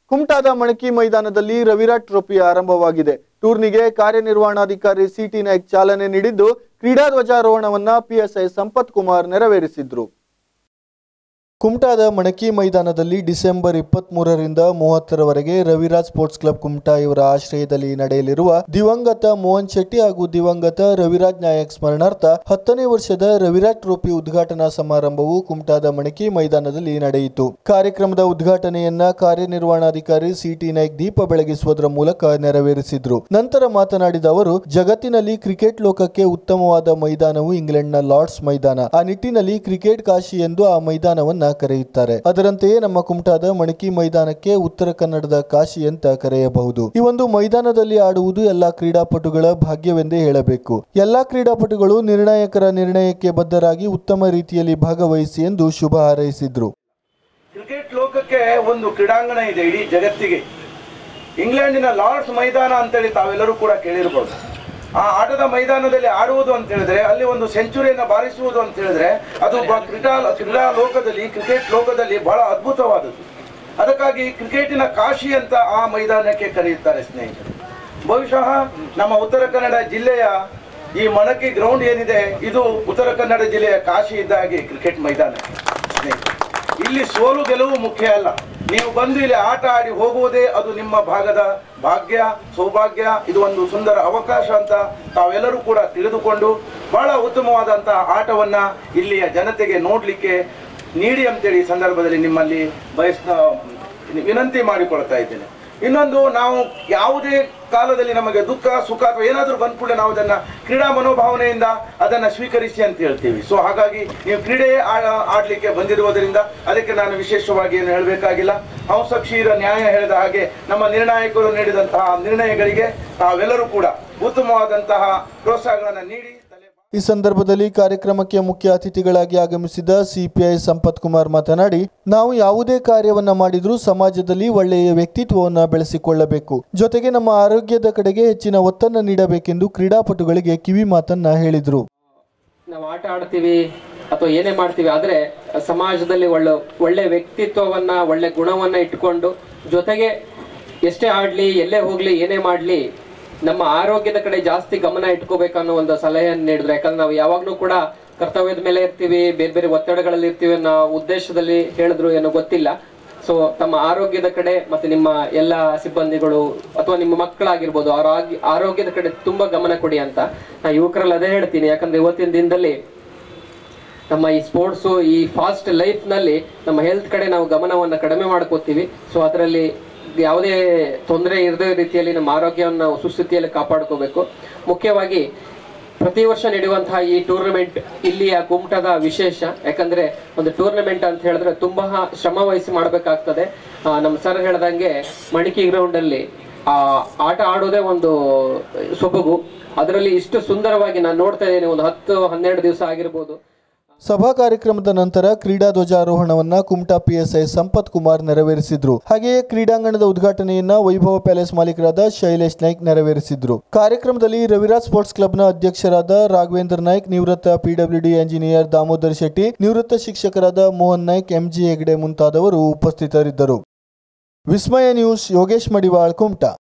ಕುಮಟಾದ ಮಣಕಿ ಮೈದಾನದಲ್ಲಿ ರವಿರಾಟ್ ಟ್ರೋಫಿ ಆರಂಭವಾಗಿದೆ ಟೂರ್ನಿಗೆ ಕಾರ್ಯನಿರ್ವಹಣಾಧಿಕಾರಿ ಸಿಟಿ ನಾಯ್ಕ್ ಚಾಲನೆ ನೀಡಿದ್ದು ಕ್ರೀಡಾ ಧ್ವಜಾರೋಹಣವನ್ನ ಪಿಎಸ್ಐ ಸಂಪತ್ ಕುಮಾರ್ ನೆರವೇರಿಸಿದ್ರು ಕುಮಟಾದ ಮಣಕಿ ಮೈದಾನದಲ್ಲಿ ಡಿಸೆಂಬರ್ ಇಪ್ಪತ್ತ್ ಮೂರರಿಂದ ಮೂವತ್ತರವರೆಗೆ ರವಿರಾಜ್ ಸ್ಪೋರ್ಟ್ಸ್ ಕ್ಲಬ್ ಕುಮಟಾ ಇವರ ಆಶ್ರಯದಲ್ಲಿ ನಡೆಯಲಿರುವ ದಿವಂಗತ ಮೋಹನ್ ಶೆಟ್ಟಿ ಹಾಗೂ ದಿವಂಗತ ರವಿರಾಜ್ ನಾಯಕ್ ಸ್ಮರಣಾರ್ಥ ಹತ್ತನೇ ವರ್ಷದ ರವಿರಾಜ್ ಟ್ರೋಫಿ ಉದ್ಘಾಟನಾ ಸಮಾರಂಭವು ಕುಮಟಾದ ಮಣಕಿ ಮೈದಾನದಲ್ಲಿ ನಡೆಯಿತು ಕಾರ್ಯಕ್ರಮದ ಉದ್ಘಾಟನೆಯನ್ನ ಕಾರ್ಯನಿರ್ವಹಣಾಧಿಕಾರಿ ಸಿಟಿ ನಾಯ್ಕ್ ದೀಪ ಬೆಳಗಿಸುವುದರ ಮೂಲಕ ನೆರವೇರಿಸಿದ್ರು ನಂತರ ಮಾತನಾಡಿದ ಅವರು ಜಗತ್ತಿನಲ್ಲಿ ಕ್ರಿಕೆಟ್ ಲೋಕಕ್ಕೆ ಉತ್ತಮವಾದ ಮೈದಾನವು ಇಂಗ್ಲೆಂಡ್ನ ಲಾರ್ಡ್ಸ್ ಮೈದಾನ ಆ ನಿಟ್ಟಿನಲ್ಲಿ ಕ್ರಿಕೆಟ್ ಕಾಶಿ ಎಂದು ಆ ಮೈದಾನವನ್ನ ಕರೆಯುತ್ತಾರೆ ಅದರಂತೆಯೇ ನಮ್ಮ ಕುಮಟಾದ ಮಣಕಿ ಮೈದಾನಕ್ಕೆ ಉತ್ತರ ಕನ್ನಡದ ಕಾಶಿ ಅಂತ ಕರೆಯಬಹುದು ಈ ಒಂದು ಮೈದಾನದಲ್ಲಿ ಆಡುವುದು ಎಲ್ಲಾ ಕ್ರೀಡಾಪಟುಗಳ ಭಾಗ್ಯವೆಂದೇ ಹೇಳಬೇಕು ಎಲ್ಲಾ ಕ್ರೀಡಾಪಟುಗಳು ನಿರ್ಣಾಯಕರ ನಿರ್ಣಯಕ್ಕೆ ಬದ್ಧರಾಗಿ ಉತ್ತಮ ರೀತಿಯಲ್ಲಿ ಭಾಗವಹಿಸಿ ಎಂದು ಶುಭ ಹಾರೈಸಿದ್ರು ಕ್ರಿಕೆಟ್ ಲೋಕಕ್ಕೆ ಒಂದು ಕ್ರೀಡಾಂಗಣ ಇದೆ ಇಡೀ ಜಗತ್ತಿಗೆ ಇಂಗ್ಲೆಂಡಿನ ಲಾರ್ಡ್ಸ್ ಮೈದಾನ ಅಂತೇಳಿ ತಾವೆಲ್ಲರೂ ಕೂಡ ಕೇಳಿರ್ಬೋದು ಆ ಆಟದ ಮೈದಾನದಲ್ಲಿ ಆಡುವುದು ಅಂತ ಹೇಳಿದ್ರೆ ಅಲ್ಲಿ ಒಂದು ಸೆಂಚುರಿಯನ್ನು ಬಾರಿಸುವುದು ಅಂತ ಹೇಳಿದ್ರೆ ಅದು ಬ- ಕ್ರೀಡಾ ಕ್ರೀಡಾ ಲೋಕದಲ್ಲಿ ಕ್ರಿಕೆಟ್ ಲೋಕದಲ್ಲಿ ಬಹಳ ಅದ್ಭುತವಾದದ್ದು ಅದಕ್ಕಾಗಿ ಕ್ರಿಕೆಟಿನ ಕಾಶಿ ಅಂತ ಆ ಮೈದಾನಕ್ಕೆ ಕರೆಯುತ್ತಾರೆ ಸ್ನೇಹಿತರು ಬಹುಶಃ ನಮ್ಮ ಉತ್ತರ ಕನ್ನಡ ಜಿಲ್ಲೆಯ ಈ ಮಣಕಿ ಗ್ರೌಂಡ್ ಏನಿದೆ ಇದು ಉತ್ತರ ಕನ್ನಡ ಜಿಲ್ಲೆಯ ಕಾಶಿ ಇದ್ದ ಹಾಗೆ ಕ್ರಿಕೆಟ್ ಮೈದಾನ ಸ್ನೇಹಿತರೆ ಇಲ್ಲಿ ಸೋಲು ಗೆಲುವು ಮುಖ್ಯ ಅಲ್ಲ ನೀವು ಬಂದು ಇಲ್ಲಿ ಆಟ ಆಡಿ ಹೋಗುವುದೇ ಅದು ನಿಮ್ಮ ಭಾಗದ ಭಾಗ್ಯ ಸೌಭಾಗ್ಯ ಇದು ಒಂದು ಸುಂದರ ಅವಕಾಶ ಅಂತ ತಾವೆಲ್ಲರೂ ಕೂಡ ತಿಳಿದುಕೊಂಡು ಬಹಳ ಉತ್ತಮವಾದಂತಹ ಆಟವನ್ನ ಇಲ್ಲಿಯ ಜನತೆಗೆ ನೋಡ್ಲಿಕ್ಕೆ ನೀಡಿ ಅಂತೇಳಿ ಈ ಸಂದರ್ಭದಲ್ಲಿ ನಿಮ್ಮಲ್ಲಿ ಬಯಸ್ ವಿನಂತಿ ಮಾಡಿಕೊಳ್ತಾ ಇದ್ದೇನೆ ಇನ್ನೊಂದು ನಾವು ಯಾವುದೇ ಕಾಲದಲ್ಲಿ ನಮಗೆ ದುಃಖ ಸುಖ ಅಥವಾ ಏನಾದರೂ ಬಂದ ಕೂಡಲೇ ನಾವು ಅದನ್ನ ಕ್ರೀಡಾ ಮನೋಭಾವನೆಯಿಂದ ಅದನ್ನ ಸ್ವೀಕರಿಸಿ ಅಂತ ಹೇಳ್ತೀವಿ ಸೊ ಹಾಗಾಗಿ ನೀವು ಕ್ರೀಡೆ ಆ- ಆಡ್ಲಿಕ್ಕೆ ಬಂದಿರುವುದರಿಂದ ಅದಕ್ಕೆ ನಾನು ವಿಶೇಷವಾಗಿ ಏನು ಹೇಳಬೇಕಾಗಿಲ್ಲ ಹಂಸ ಕ್ಷೀರ ನ್ಯಾಯ ಹೇಳಿದ ಹಾಗೆ ನಮ್ಮ ನಿರ್ಣಾಯಕರು ನೀಡಿದಂತಹ ನಿರ್ಣಯಗಳಿಗೆ ತಾವೆಲ್ಲರೂ ಕೂಡ ಉತ್ತಮವಾದಂತಹ ಪ್ರೋತ್ಸಾಹಗಳನ್ನು ನೀಡಿ ತಲೆ ಈ ಸಂದರ್ಭದಲ್ಲಿ ಕಾರ್ಯಕ್ರಮಕ್ಕೆ ಮುಖ್ಯ ಅತಿಥಿಗಳಾಗಿ ಆಗಮಿಸಿದ ಸಿಪಿಐ ಸಂಪತ್ ಕುಮಾರ್ ಮಾತನಾಡಿ ನಾವು ಯಾವುದೇ ಕಾರ್ಯವನ್ನ ಮಾಡಿದ್ರೂ ಸಮಾಜದಲ್ಲಿ ಒಳ್ಳೆಯ ವ್ಯಕ್ತಿತ್ವವನ್ನ ಬೆಳೆಸಿಕೊಳ್ಳಬೇಕು ಜೊತೆಗೆ ನಮ್ಮ ಆರೋಗ್ಯದ ಕಡೆಗೆ ಹೆಚ್ಚಿನ ಒತ್ತನ್ನು ನೀಡಬೇಕೆಂದು ಕ್ರೀಡಾಪಟುಗಳಿಗೆ ಕಿವಿ ಮಾತನ್ನ ಹೇಳಿದ್ರು ನಾವು ಆಟ ಆಡ್ತೀವಿ ಅಥವಾ ಏನೇ ಮಾಡ್ತೀವಿ ಆದ್ರೆ ಸಮಾಜದಲ್ಲಿ ಒಳ್ಳೆ ಒಳ್ಳೆ ವ್ಯಕ್ತಿತ್ವವನ್ನ ಒಳ್ಳೆ ಗುಣವನ್ನ ಇಟ್ಕೊಂಡು ಜೊತೆಗೆ ಎಷ್ಟೇ ಆಡ್ಲಿ ಎಲ್ಲೇ ಹೋಗ್ಲಿ ಏನೇ ಮಾಡ್ಲಿ ನಮ್ಮ ಆರೋಗ್ಯದ ಕಡೆ ಜಾಸ್ತಿ ಗಮನ ಇಟ್ಕೋಬೇಕನ್ನೋ ಒಂದು ಸಲಹೆಯನ್ನು ನೀಡಿದ್ರು ಯಾಕಂದ್ರೆ ನಾವು ಯಾವಾಗ್ಲೂ ಕೂಡ ಕರ್ತವ್ಯದ ಮೇಲೆ ಇರ್ತೀವಿ ಬೇರೆ ಬೇರೆ ಒತ್ತಡಗಳಲ್ಲಿ ಇರ್ತೀವಿ ಅನ್ನೋ ಉದ್ದೇಶದಲ್ಲಿ ಹೇಳಿದ್ರು ಏನೋ ಗೊತ್ತಿಲ್ಲ ಸೊ ತಮ್ಮ ಆರೋಗ್ಯದ ಕಡೆ ಮತ್ತೆ ನಿಮ್ಮ ಎಲ್ಲ ಸಿಬ್ಬಂದಿಗಳು ಅಥವಾ ನಿಮ್ಮ ಮಕ್ಕಳಾಗಿರ್ಬೋದು ಅವರ ಆಗಿ- ಆರೋಗ್ಯದ ಕಡೆ ತುಂಬಾ ಗಮನ ಕೊಡಿ ಅಂತ ನಾ ಯುವಕರಲ್ಲಿ ಅದೇ ಹೇಳ್ತೀನಿ ಯಾಕಂದ್ರೆ ಇವತ್ತಿನ ದಿನದಲ್ಲಿ ನಮ್ಮ ಈ ಸ್ಪೋರ್ಟ್ಸು ಈ ಫಾಸ್ಟ್ ಲೈಫ್ನಲ್ಲಿ ನಮ್ಮ ಹೆಲ್ತ್ ಕಡೆ ನಾವು ಗಮನವನ್ನು ಕಡಿಮೆ ಮಾಡ್ಕೋತೀವಿ ಸೊ ಅದರಲ್ಲಿ ಯಾವುದೇ ತೊಂದರೆ ಇರದೇ ರೀತಿಯಲ್ಲಿ ನಮ್ಮ ಆರೋಗ್ಯವನ್ನು ನಾವು ಸುಸ್ಥಿತಿಯಲ್ಲಿ ಕಾಪಾಡ್ಕೋಬೇಕು ಮುಖ್ಯವಾಗಿ ಪ್ರತಿ ವರ್ಷ ನಡೆಯುವಂತಹ ಈ ಟೂರ್ನಮೆಂಟ್ ಇಲ್ಲಿಯ ಕುಮಟದ ವಿಶೇಷ ಯಾಕಂದ್ರೆ ಒಂದು ಟೂರ್ನಮೆಂಟ್ ಅಂತ ಹೇಳಿದ್ರೆ ತುಂಬಾ ಶ್ರಮ ವಹಿಸಿ ಮಾಡಬೇಕಾಗ್ತದೆ ನಮ್ಮ ಸರ್ ಹೇಳ್ದಂಗೆ ಮಣಿಕಿ ಗ್ರೌಂಡ್ ಅಲ್ಲಿ ಆ ಆಟ ಆಡೋದೇ ಒಂದು ಸೊಬಗು ಅದರಲ್ಲಿ ಇಷ್ಟು ಸುಂದರವಾಗಿ ನಾನು ನೋಡ್ತಾ ಇದ್ದೇನೆ ಒಂದು ಹತ್ತು ಹನ್ನೆರಡು ದಿವಸ ಆಗಿರ್ಬೋದು ಸಭಾ ಕಾರ್ಯಕ್ರಮದ ನಂತರ ಕ್ರೀಡಾ ಧ್ವಜಾರೋಹಣವನ್ನ ಕುಮಟಾ ಪಿಎಸ್ಐ ಸಂಪತ್ ಕುಮಾರ್ ನೆರವೇರಿಸಿದ್ರು ಹಾಗೆಯೇ ಕ್ರೀಡಾಂಗಣದ ಉದ್ಘಾಟನೆಯನ್ನ ವೈಭವ ಪ್ಯಾಲೇಸ್ ಮಾಲೀಕರಾದ ಶೈಲೇಶ್ ನಾಯ್ಕ್ ನೆರವೇರಿಸಿದ್ರು ಕಾರ್ಯಕ್ರಮದಲ್ಲಿ ರವಿರಾಜ್ ಸ್ಪೋರ್ಟ್ಸ್ ಕ್ಲಬ್ನ ಅಧ್ಯಕ್ಷರಾದ ರಾಘವೇಂದ್ರ ನಾಯ್ಕ್ ನಿವೃತ್ತ ಪಿಡಬ್ಲ್ಯೂಡಿ ಎಂಜಿನಿಯರ್ ದಾಮೋದರ್ ಶೆಟ್ಟಿ ನಿವೃತ್ತ ಶಿಕ್ಷಕರಾದ ಮೋಹನ್ ನಾಯ್ಕ್ ಎಂಜಿ ಹೆಗ್ಡೆ ಮುಂತಾದವರು ಉಪಸ್ಥಿತರಿದ್ದರು ವಿಸ್ಮಯ ನ್ಯೂಸ್ ಯೋಗೇಶ್ ಮಡಿವಾಳ್ ಕುಮಟಾ